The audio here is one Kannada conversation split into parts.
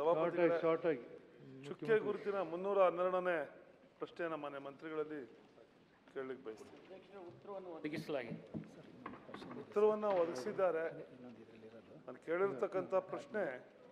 ಸಭಾಪತಿಗಳೇ ಶಾರ್ಟ್ ಆಗಿ ಚುಕ್ಕೆ ಗುರುತಿನ ಮುನ್ನೂರ ಹನ್ನೆರಡನೇ ಪ್ರಶ್ನೆಯನ್ನು ಮಾನ್ಯ ಮಂತ್ರಿಗಳಲ್ಲಿ ಕೇಳಲಿಕ್ಕೆ ಬಯಸ್ತೀನಿ ಒದಗಿಸಲಾಗಿದೆ ಉತ್ತರವನ್ನು ಒದಗಿಸಿದ್ದಾರೆ ನಾನು ಕೇಳಿರ್ತಕ್ಕಂಥ ಪ್ರಶ್ನೆ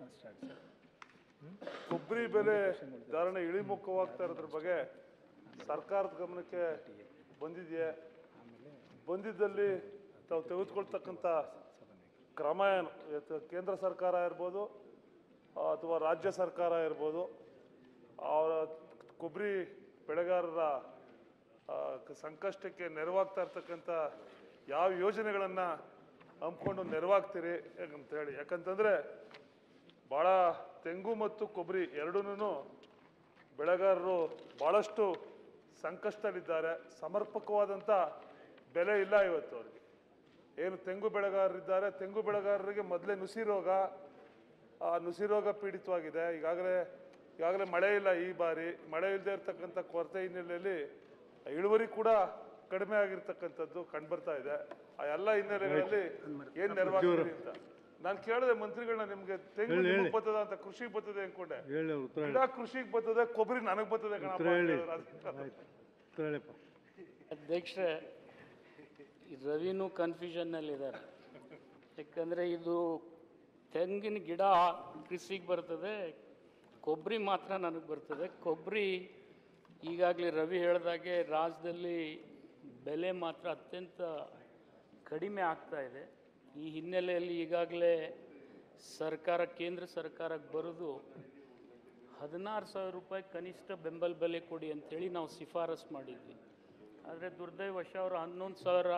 ಕೊಬ್ಬರಿ ಬೆಲೆ ಧಾರಣೆ ಇಳಿಮುಖವಾಗ್ತಾ ಇರೋದ್ರ ಬಗ್ಗೆ ಸರ್ಕಾರದ ಗಮನಕ್ಕೆ ಬಂದಿದೆಯೇ ಬಂದಿದ್ದಲ್ಲಿ ತಾವು ತೆಗೆದುಕೊಳ್ತಕ್ಕಂಥ ಕ್ರಮ ಏನು ಇವತ್ತು ಕೇಂದ್ರ ಸರ್ಕಾರ ಇರ್ಬೋದು ಆ, ಅಥವಾ ರಾಜ್ಯ ಸರ್ಕಾರ ಇರ್ಬೋದು ಅವರ ಕೊಬ್ಬರಿ ಬೆಳೆಗಾರರ ಆ, ಕ- ಸಂಕಷ್ಟಕ್ಕೆ ನೆರವಾಗ್ತಾ ಇರ್ತಕ್ಕಂಥ ಯಾವ ಯೋಜನೆಗಳನ್ನು ಹಮ್ಮಿಕೊಂಡು ನೆರವಾಗ್ತೀರಿ ಹೇಳಿ ಯಾಕಂತಂದರೆ ಭಾಳ ತೆಂಗು ಮತ್ತು ಕೊಬ್ಬರಿ ಎರಡೂ ಬೆಳೆಗಾರರು ಭಾಳಷ್ಟು ಸಂಕಷ್ಟದಲ್ಲಿದ್ದಾರೆ ಸಮರ್ಪಕವಾದಂಥ ಬೆಲೆ ಇಲ್ಲ ಇವತ್ತು ಅವ್ರಿಗೆ ಏನು ತೆಂಗು ಬೆಳೆಗಾರರಿದ್ದಾರೆ ತೆಂಗು ಬೆಳೆಗಾರರಿಗೆ ಮೊದಲೇ ನುಸಿ ರೋಗ ಆ ನುಸಿ ರೋಗ ಪೀಡಿತವಾಗಿದೆ ಈಗಾಗಲೇ ಈಗಾಗಲೇ ಮಳೆ ಇಲ್ಲ ಈ ಬಾರಿ ಮಳೆ ಇಲ್ಲದೆ ಇರತಕ್ಕಂಥ ಕೊರತೆ ಹಿನ್ನೆಲೆಯಲ್ಲಿ ಇಳುವರಿ ಕೂಡ ಕಡಿಮೆ ಆಗಿರ್ತಕ್ಕಂಥದ್ದು ಕಂಡುಬರ್ತಾ ಇದೆ ಆ ಎಲ್ಲ ಹಿನ್ನೆಲೆಗಳಲ್ಲಿ ಏನು ನೆರವಾಗ್ತೀರಿ ಅಂತ ನಾನು ಕೇಳಿದೆ ಮಂತ್ರಿಗಳನ್ನ ನಿಮ್ಗೆ ತೆಂಗು ಹೇಳಿ, ನಿಮಗೆ ಹೇಳಿ. ಬರ್ತದ ಅಂತ ಕೃಷಿಗೆ ಬರ್ತದೆ ಅನ್ಕೊಂಡೆ ಹೇಳಿ ಅವ್ರು ಉತ್ತರ ಗಿಡ ಕೃಷಿಗೆ ಬರ್ತದೆ ಕೊಬ್ಬರಿ ನನಗೆ ಬರ್ತದೆ ಕಣಪ್ಪ ಉತ್ತರ ಹೇಳಿ ಅಂತ ಹೇಳಿದ್ರು. ಆಯ್ತು ಉತ್ತರ ಹೇಳಿಪ್ಪ ಅಧ್ಯಕ್ಷರೇ ಈ ರವಿನೂ ಕನ್ಫ್ಯೂಷನ್ನಲ್ಲಿದ್ದಾರೆ ಯಾಕಂದರೆ ಇದು ತೆಂಗಿನ ಗಿಡ ಕೃಷಿಗೆ ಬರ್ತದೆ ಕೊಬ್ಬರಿ ಮಾತ್ರ ನನಗೆ ಬರ್ತದೆ ಕೊಬ್ಬರಿ ಈಗಾಗಲೇ ರವಿ ಹೇಳ್ದಾಗೆ ರಾಜ್ಯದಲ್ಲಿ ಬೆಲೆ ಮಾತ್ರ ಅತ್ಯಂತ ಕಡಿಮೆ ಆಗ್ತಾ ಇದೆ ಈ ಹಿನ್ನೆಲೆಯಲ್ಲಿ ಈಗಾಗಲೇ ಸರ್ಕಾರ ಕೇಂದ್ರ ಸರ್ಕಾರಕ್ಕೆ ಬರೆದು ಹದಿನಾರು ಸಾವಿರ ರೂಪಾಯಿ ಕನಿಷ್ಠ ಬೆಂಬಲ ಬೆಲೆ ಕೊಡಿ ಅಂತೇಳಿ ನಾವು ಶಿಫಾರಸು ಮಾಡಿದ್ವಿ ಆದರೆ ದುರ್ದೈವಶ ಅವರು ಹನ್ನೊಂದು ಸಾವಿರ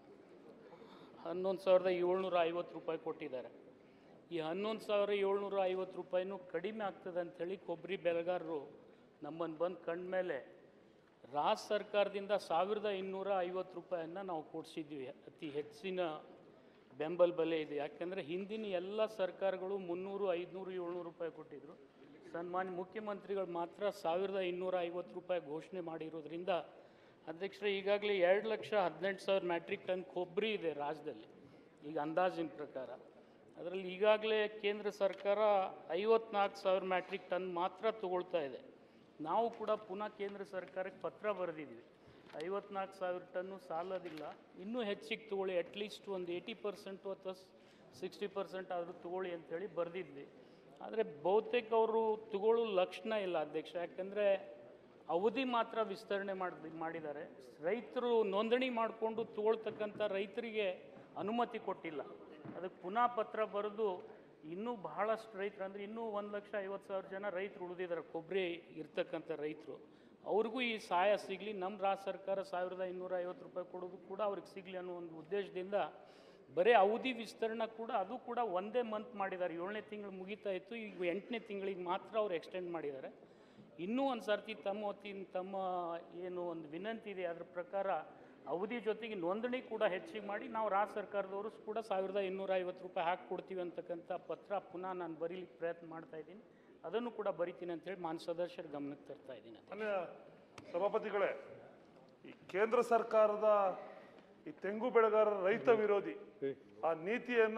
ಹನ್ನೊಂದು ಸಾವಿರದ ಏಳ್ನೂರ ಐವತ್ತು ರೂಪಾಯಿ ಕೊಟ್ಟಿದ್ದಾರೆ ಈ ಹನ್ನೊಂದು ಸಾವಿರ ಏಳ್ನೂರ ಐವತ್ತು ರೂಪಾಯಿನೂ ಕಡಿಮೆ ಆಗ್ತದೆ ಅಂಥೇಳಿ ಕೊಬ್ಬರಿ ಬೆಳೆಗಾರರು ನಮ್ಮನ್ನು ಬಂದು ಕಂಡ್ಮೇಲೆ ರಾಜ್ಯ ಸರ್ಕಾರದಿಂದ ಸಾವಿರದ ಇನ್ನೂರ ಐವತ್ತು ರೂಪಾಯಿಯನ್ನು ನಾವು ಕೊಡಿಸಿದ್ವಿ ಅತಿ ಹೆಚ್ಚಿನ ಬೆಂಬಲ ಬೆಲೆ ಇದೆ ಯಾಕೆಂದರೆ ಹಿಂದಿನ ಎಲ್ಲ ಸರ್ಕಾರಗಳು ಮುನ್ನೂರು ಐದುನೂರು ಏಳ್ನೂರು ರೂಪಾಯಿ ಕೊಟ್ಟಿದ್ದರು ಸನ್ಮಾನ್ಯ ಮುಖ್ಯಮಂತ್ರಿಗಳು ಮಾತ್ರ ಸಾವಿರದ ಇನ್ನೂರ ಐವತ್ತು ರೂಪಾಯಿ ಘೋಷಣೆ ಮಾಡಿರೋದ್ರಿಂದ ಅಧ್ಯಕ್ಷರೇ ಈಗಾಗಲೇ ಎರಡು ಲಕ್ಷ ಹದಿನೆಂಟು ಸಾವಿರ ಮ್ಯಾಟ್ರಿಕ್ ಟನ್ ಕೊಬ್ಬರಿ ಇದೆ ರಾಜ್ಯದಲ್ಲಿ ಈಗ ಅಂದಾಜಿನ ಪ್ರಕಾರ ಅದರಲ್ಲಿ ಈಗಾಗಲೇ ಕೇಂದ್ರ ಸರ್ಕಾರ ಐವತ್ನಾಲ್ಕು ಸಾವಿರ ಮ್ಯಾಟ್ರಿಕ್ ಟನ್ ಮಾತ್ರ ತಗೊಳ್ತಾ ಇದೆ ನಾವು ಕೂಡ ಪುನಃ ಕೇಂದ್ರ ಸರ್ಕಾರಕ್ಕೆ ಪತ್ರ ಬರೆದಿದ್ವಿ ಐವತ್ನಾಲ್ಕು ಸಾವಿರ ಟನ್ನು ಸಾಲೋದಿಲ್ಲ ಇನ್ನೂ ಹೆಚ್ಚಿಗೆ ತಗೊಳ್ಳಿ ಅಟ್ಲೀಸ್ಟ್ ಒಂದು ಏಯ್ಟಿ ಪರ್ಸೆಂಟು ಅಥವಾ ಸಿಕ್ಸ್ಟಿ ಪರ್ಸೆಂಟ್ ಆದರೂ ತಗೊಳ್ಳಿ ಅಂಥೇಳಿ ಬರೆದಿದ್ವಿ ಆದರೆ ಬಹುತೇಕ ಅವರು ತಗೊಳ್ಳೋ ಲಕ್ಷಣ ಇಲ್ಲ ಅಧ್ಯಕ್ಷ ಯಾಕಂದರೆ ಅವಧಿ ಮಾತ್ರ ವಿಸ್ತರಣೆ ಮಾಡಿ ಮಾಡಿದ್ದಾರೆ ರೈತರು ನೋಂದಣಿ ಮಾಡಿಕೊಂಡು ತಗೊಳ್ತಕ್ಕಂಥ ರೈತರಿಗೆ ಅನುಮತಿ ಕೊಟ್ಟಿಲ್ಲ ಅದಕ್ಕೆ ಪುನಃ ಪತ್ರ ಬರೆದು ಇನ್ನೂ ಬಹಳಷ್ಟು ರೈತರು ಅಂದರೆ ಇನ್ನೂ ಒಂದು ಲಕ್ಷ ಐವತ್ತು ಸಾವಿರ ಜನ ರೈತರು ಉಳಿದಿದ್ದಾರೆ ಕೊಬ್ಬರಿ ಇರ್ತಕ್ಕಂಥ ರೈತರು ಅವ್ರಿಗೂ ಈ ಸಹಾಯ ಸಿಗಲಿ ನಮ್ಮ ರಾಜ್ಯ ಸರ್ಕಾರ ಸಾವಿರದ ಇನ್ನೂರ ಐವತ್ತು ರೂಪಾಯಿ ಕೊಡೋದು ಕೂಡ ಅವ್ರಿಗೆ ಸಿಗಲಿ ಅನ್ನೋ ಒಂದು ಉದ್ದೇಶದಿಂದ ಬರೀ ಅವಧಿ ವಿಸ್ತರಣೆ ಕೂಡ ಅದು ಕೂಡ ಒಂದೇ ಮಂತ್ ಮಾಡಿದ್ದಾರೆ ಏಳನೇ ತಿಂಗಳು ಮುಗಿತಾ ಇತ್ತು ಈಗ ಎಂಟನೇ ತಿಂಗಳಿಗೆ ಮಾತ್ರ ಅವ್ರು ಎಕ್ಸ್ಟೆಂಡ್ ಮಾಡಿದ್ದಾರೆ ಇನ್ನೂ ಒಂದು ಸರ್ತಿ ತಮ್ಮ ವತಿಯಿಂದ ತಮ್ಮ ಏನು ಒಂದು ವಿನಂತಿ ಇದೆ ಅದ್ರ ಪ್ರಕಾರ ಅವಧಿ ಜೊತೆಗೆ ನೋಂದಣಿ ಕೂಡ ಹೆಚ್ಚಿಗೆ ಮಾಡಿ ನಾವು ರಾಜ್ಯ ಸರ್ಕಾರದವರು ಕೂಡ ಸಾವಿರದ ಇನ್ನೂರ ಐವತ್ತು ರೂಪಾಯಿ ಹಾಕಿ ಕೊಡ್ತೀವಿ ಅಂತಕ್ಕಂಥ ಪತ್ರ ಪುನಃ ನಾನು ಬರೀಲಿಕ್ಕೆ ಪ್ರಯತ್ನ ಮಾಡ್ತಾ ಇದ್ದೀನಿ ಅದನ್ನು ಕೂಡ ಬರಿತೀನಿ ಅಂತೇಳಿ ಮಾನ್ಯ ಸದಸ್ಯರ ಗಮನಕ್ಕೆ ತರ್ತಾ ಇದ್ದೀನಿ ಮಾನ್ಯ ಸಭಾಪತಿಗಳೇ ಈ ಕೇಂದ್ರ ಸರ್ಕಾರದ ಈ ತೆಂಗು ಬೆಳೆಗಾರರ ರೈತ ವಿರೋಧಿ ಆ ನೀತಿಯನ್ನ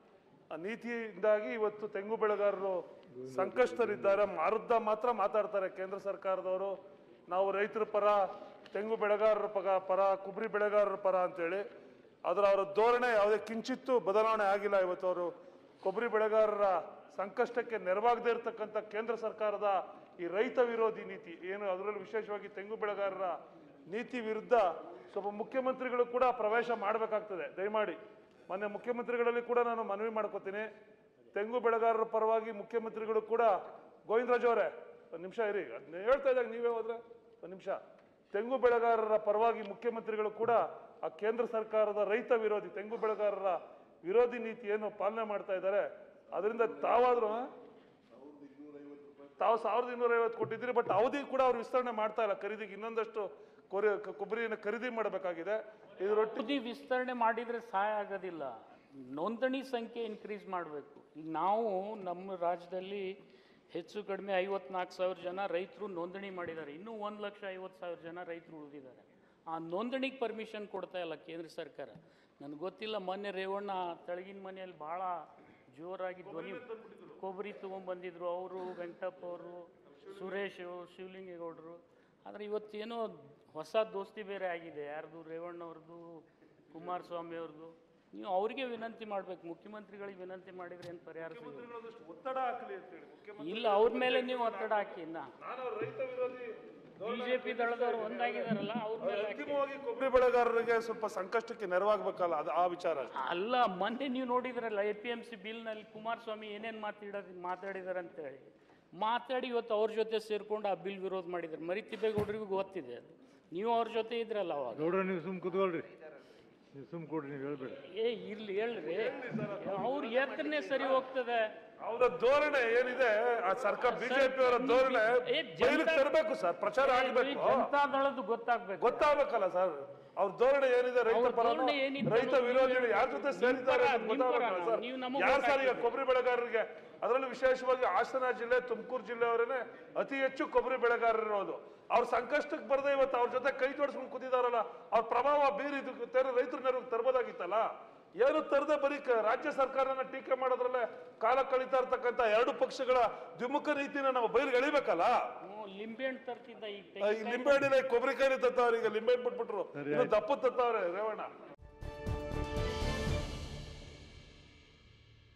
ಆ ನೀತಿಯಿಂದಾಗಿ ಇವತ್ತು ತೆಂಗು ಬೆಳೆಗಾರರು ಸಂಕಷ್ಟದಲ್ಲಿದ್ದಾರೆ ಮಾರುದ್ದ ಮಾತ್ರ ಮಾತಾಡ್ತಾರೆ ಕೇಂದ್ರ ಸರ್ಕಾರದವರು ನಾವು ರೈತರ ಪರ ತೆಂಗು ಬೆಳೆಗಾರರ ಪಗ ಪರ ಕೊಬ್ಬರಿ ಬೆಳೆಗಾರರ ಪರ ಅಂತೇಳಿ ಅದರ ಅವರ ಧೋರಣೆ ಯಾವುದೇ ಕಿಂಚಿತ್ತೂ ಬದಲಾವಣೆ ಆಗಿಲ್ಲ ಇವತ್ತು ಅವರು ಕೊಬ್ಬರಿ ಬೆಳೆಗಾರರ ಸಂಕಷ್ಟಕ್ಕೆ ನೆರವಾಗದೇ ಇರತಕ್ಕಂಥ ಕೇಂದ್ರ ಸರ್ಕಾರದ ಈ ರೈತ ವಿರೋಧಿ ನೀತಿ ಏನು ಅದರಲ್ಲೂ ವಿಶೇಷವಾಗಿ ತೆಂಗು ಬೆಳೆಗಾರರ ನೀತಿ ವಿರುದ್ಧ ಸ್ವಲ್ಪ ಮುಖ್ಯಮಂತ್ರಿಗಳು ಕೂಡ ಪ್ರವೇಶ ಮಾಡಬೇಕಾಗ್ತದೆ ದಯಮಾಡಿ ಮೊನ್ನೆ ಮುಖ್ಯಮಂತ್ರಿಗಳಲ್ಲಿ ಕೂಡ ನಾನು ಮನವಿ ಮಾಡ್ಕೋತೀನಿ ತೆಂಗು ಬೆಳೆಗಾರರ ಪರವಾಗಿ ಮುಖ್ಯಮಂತ್ರಿಗಳು ಕೂಡ ಗೋವಿಂದರಾಜ್ ಅವರೇ ಒಂದು ನಿಮಿಷ ಇರಿ ಅದ್ನ ಹೇಳ್ತಾ ಇದ್ದಾಗ ನೀವೇ ಹೋದ್ರೆ ಒಂದು ನಿಮಿಷ ತೆಂಗು ಬೆಳೆಗಾರರ ಪರವಾಗಿ ಮುಖ್ಯಮಂತ್ರಿಗಳು ಕೂಡ ಆ ಕೇಂದ್ರ ಸರ್ಕಾರದ ರೈತ ವಿರೋಧಿ ತೆಂಗು ಬೆಳೆಗಾರರ ವಿರೋಧಿ ನೀತಿಯನ್ನು ಪಾಲನೆ ಮಾಡ್ತಾ ಇದ್ದಾರೆ ಅದರಿಂದ ತಾವಾದ್ರೂ ಆ? ತಾವು ಸಾವಿರದ ಇನ್ನೂರ ಐವತ್ತು ಕೊಟ್ಟಿದ್ದೀರಿ ಬಟ್ ಅವಧಿ ಕೂಡ ಅವ್ರು ವಿಸ್ತರಣೆ ಮಾಡ್ತಾ ಇಲ್ಲ ಖರೀದಿಗೆ ಇನ್ನೊಂದಷ್ಟು ಕೊರಿ ಕೊಬ್ಬರಿಯನ್ನು ಖರೀದಿ ಮಾಡಬೇಕಾಗಿದೆ ಇದರೊಟ್ಟಿಗೆ ಅವಧಿ ವಿಸ್ತರಣೆ ಮಾಡಿದರೆ ಸಹಾಯ ಆಗೋದಿಲ್ಲ ನೋಂದಣಿ ಸಂಖ್ಯೆ ಇನ್ಕ್ರೀಸ್ ಮಾಡಬೇಕು ಈಗ ನಾವು ನಮ್ಮ ರಾಜ್ಯದಲ್ಲಿ ಹೆಚ್ಚು ಕಡಿಮೆ ಐವತ್ನಾಲ್ಕು ಸಾವಿರ ಜನ ರೈತರು ನೋಂದಣಿ ಮಾಡಿದ್ದಾರೆ ಇನ್ನೂ ಒಂದು ಲಕ್ಷ ಐವತ್ತು ಸಾವಿರ ಜನ ರೈತರು ಉಳಿದಿದ್ದಾರೆ ಆ ನೋಂದಣಿಗೆ ಪರ್ಮಿಷನ್ ಕೊಡ್ತಾ ಇಲ್ಲ ಕೇಂದ್ರ ಸರ್ಕಾರ ನನಗೆ ಗೊತ್ತಿಲ್ಲ ಮೊನ್ನೆ ರೇವಣ್ಣ ತೆಳಗಿನ ಮನೆಯಲ್ಲಿ ಭಾಳ ಜೋರಾಗಿ ಧ್ವನಿ ಕೊಬ್ಬರಿ ತೊಗೊಂಬಂದಿದ್ರು ಅವರು ವೆಂಕಟಪ್ಪ ಅವರು ಸುರೇಶ್ ಶಿವಲಿಂಗೇಗೌಡರು ಆದರೆ ಇವತ್ತೇನೋ ಹೊಸ ದೋಸ್ತಿ ಬೇರೆ ಆಗಿದೆ ಯಾರ್ದು ರೇವಣ್ಣವ್ರದ್ದು ಕುಮಾರಸ್ವಾಮಿ ಅವ್ರದ್ದು ನೀವು ಅವರಿಗೆ ವಿನಂತಿ ಮಾಡ್ಬೇಕು ಮುಖ್ಯಮಂತ್ರಿಗಳಿಗೆ ವಿನಂತಿ ಮಾಡಿದ್ರೆ ಏನು ಪರಿಹಾರ ಸಿಗುತ್ತೆ ಒಂದಷ್ಟು ಒತ್ತಡ ಹಾಕಲಿ ಅಂತೇಳಿ ಮುಖ್ಯಮಂತ್ರಿ ಇಲ್ಲ ಅವ್ರ ಮೇಲೆ ನೀವು ಒತ್ತಡ ಹಾಕಿ ಇನ್ನ ನಾನು ಅವ್ರ ರೈತ ವಿರೋಧಿ ಬಿಜೆಪಿ ದಳದವ್ರು ಒಂದಾಗಿದಾರಲ್ಲ ಅವ್ರ ಮೇಲೆ ಹಾಕಿ. ಅಂತಿಮವಾಗಿ ಕೊಬ್ಬರಿ ಬೆಳೆಗಾರರಿಗೆ ಸ್ವಲ್ಪ ಸಂಕಷ್ಟಕ್ಕೆ ನೆರವಾಗಬೇಕಲ್ಲ ಅದು ಆ ವಿಚಾರ ಅಷ್ಟೇ. ಅಲ್ಲ ಮೊನ್ನೆ ನೀವು ನೋಡಿದ್ರಲ್ಲ ಎ ಪಿ ಎಮ್ ಸಿ ಬಿಲ್ನಲ್ಲಿ ಕುಮಾರಸ್ವಾಮಿ ಏನೇನು ಮಾತಾಡೋದು ಮಾತಾಡಿದಾರೆ ಅಂತೇಳಿ ಮಾತಾಡಿ ಇವತ್ತು ಅವ್ರ ಜೊತೆ ಸೇರ್ಕೊಂಡು ಆ ಬಿಲ್ ವಿರೋಧ ಮಾಡಿದ್ದಾರೆ ಮರಿ ತಿಬ್ಬೇಗೌಡರಿಗೂ ಗೊತ್ತಿದೆ ಅದು ನೀವು ಅವ್ರ ಜೊತೆ ಇದ್ರಲ್ಲ ಅವಾಗ ಗೌಡ್ರ ನೀವು ಸುಮ್ ಕೂತ್ಕೊಳ್ರಿ ನೀವು ಸುಮ್ ಕೊಡ್ರಿ ನೀವು ಹೇಳ್ಬೇಡಿ ಏ ಇರ್ಲಿ ಹೇಳ್ರಿ ಅವ್ರ ಎತ್ತನೇ ಸರಿ ಹೋಗ್ತದೆ ಅವರ ಧೋರಣೆ ಏನಿದೆ ಆ ಸರ್ಕಾರ ಬಿಜೆಪಿ ಅವರ ಧೋರಣೆ ಏ, ಬಯಲಿಗೆ ಜನತಾ- ತರಬೇಕು ಸರ್ ಪ್ರಚಾರ ಈ ಆಗ್ಬೇಕು ಜನತಾ ದಳದ್ದು ಗೊತ್ತಾಗ್ಬೇಕು ಗೊತ್ತಾಗ್ಬೇಕಲ್ಲ ಸರ್ ಅವ್ರ ಧೋರಣೆ ಏನಿದೆ ರೈತ ಅವ್ರ ಪರ ಧೋರಣೆ ಏನಿತ್ತು ರೈತ ಅನ್ನೋದು ವಿರೋಧಿಗಳು ಯಾರ ಜೊತೆ ಸೇರಿದ್ದಾರೆ ಪರ, ಅನ್ನೋದು ನಿಮ್ ಪರ ಗೊತ್ತಾಗ್ಬೇಕಲ್ಲ ನಾವು, ಸರ್ ನೀವು ನಮಗೆ ಯಾರು ಸರ್ ಈಗ ಗೊತ್ತಾಗ್ತದೆ. ಕೊಬ್ಬರಿ ಬೆಳೆಗಾರರಿಗೆ ಅದರಲ್ಲೂ ವಿಶೇಷವಾಗಿ ಹಾಸನ ಜಿಲ್ಲೆ ತುಮಕೂರು ಜಿಲ್ಲೆಯವರೇನೆ ಅತಿ ಹೆಚ್ಚು ಕೊಬ್ಬರಿ ಬೆಳೆಗಾರರಿರೋದು ಅವ್ರ ಸಂಕಷ್ಟಕ್ಕೆ ಬರದೆ ಇವತ್ತು ಅವ್ರ ಜೊತೆ ಕೈ ಜೋಡಿಸ್ಕೊಂಡು ಕೂತಿದಾರಲ್ಲ ಅವ್ರ ಪ್ರಭಾವ ಬೀರಿ ಇದು ತೆರ ರೈತರ ನೆರವು ತರಬಹುದಾಗಿತ್ತಲ್ಲ ಏನು ತರದೆ ಬರೀ ಕ- ರಾಜ್ಯ ಸರ್ಕಾರನ ಟೀಕೆ ಮಾಡೋದ್ರಲ್ಲೇ ಕಾಲ ಕಳೀತಾ ಇರ್ತಕ್ಕಂಥ ಎರಡು ಪಕ್ಷಗಳ ದ್ವಿಮುಖ ನೀತಿನ ನಾವು ಬಯಲಿಗೆ ಎಳಿಬೇಕಲ್ಲ ಹ್ಞೂ ಲಿಂಬೆಹಣ್ಣು ತರ್ತಿದ್ದ ಈಗ ಈ ಲಿಂಬೆ ಹಣ್ಣಿನ ಕೊಬ್ಬರಿ ಕಾಯಿ ತತ್ತವ್ರೆ ಈಗ ಲಿಂಬೆ ಹಣ್ಣು ಬಿಟ್ಬಿಟ್ರು ಇನ್ನು ದಪ್ಪ ತತ್ತವ್ರೆ ರೇವಣ್ಣ